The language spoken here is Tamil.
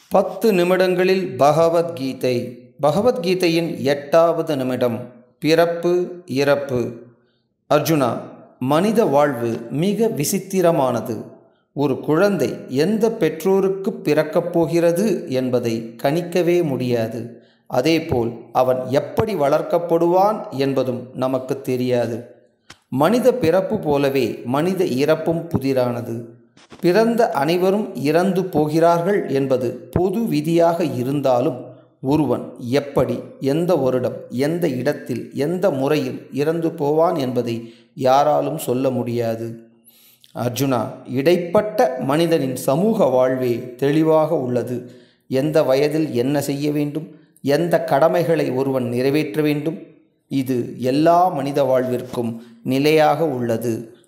பத்து நிமிடங்களில் பகவத்கீதை பகவத்கீதையின் எட்டாவது நிமிடம் பிறப்பு இறப்பு அர்ஜுனா மனித வாழ்வு மிக விசித்திரமானது ஒரு குழந்தை எந்த பெற்றோருக்கு பிறக்கப் போகிறது என்பதை கணிக்கவே முடியாது அதேபோல் அவன் எப்படி வளர்க்கப்படுவான் என்பதும் நமக்கு தெரியாது மனித பிறப்பு போலவே மனித இறப்பும் புதிரானது பிறந்த அனைவரும் இறந்து போகிறார்கள் என்பது பொது விதியாக இருந்தாலும் ஒருவன் எப்படி எந்த வருடம் எந்த இடத்தில் எந்த முறையில் இறந்து போவான் என்பதை யாராலும் சொல்ல முடியாது அர்ஜுனா இடைப்பட்ட மனிதனின் சமூக வாழ்வே தெளிவாக உள்ளது எந்த வயதில் என்ன செய்ய வேண்டும் எந்த கடமைகளை ஒருவன் நிறைவேற்ற வேண்டும் இது எல்லா மனித வாழ்விற்கும் நிலையாக உள்ளது